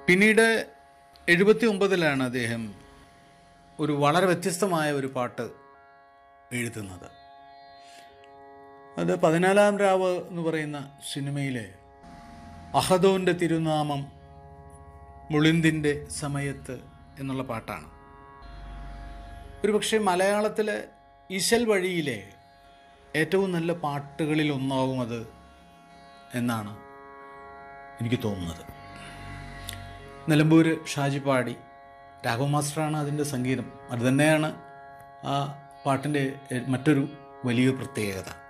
പിന്നീട് എഴുപത്തി ഒമ്പതിലാണ് അദ്ദേഹം ഒരു വളരെ വ്യത്യസ്തമായ ഒരു പാട്ട് എഴുതുന്നത് അത് പതിനാലാം രാവ് എന്ന് പറയുന്ന സിനിമയിലെ അഹദോൻ്റെ തിരുനാമം മുളിന്തിൻ്റെ സമയത്ത് എന്നുള്ള പാട്ടാണ് ഒരുപക്ഷെ മലയാളത്തിലെ ഇശൽ വഴിയിലെ ഏറ്റവും നല്ല പാട്ടുകളിൽ ഒന്നാവും അത് എന്നാണ് എനിക്ക് തോന്നുന്നത് നിലമ്പൂർ ഷാജി പാടി രാഘവ മാസ്റ്ററാണ് അതിൻ്റെ സംഗീതം അത് തന്നെയാണ് ആ പാട്ടിൻ്റെ മറ്റൊരു വലിയ പ്രത്യേകത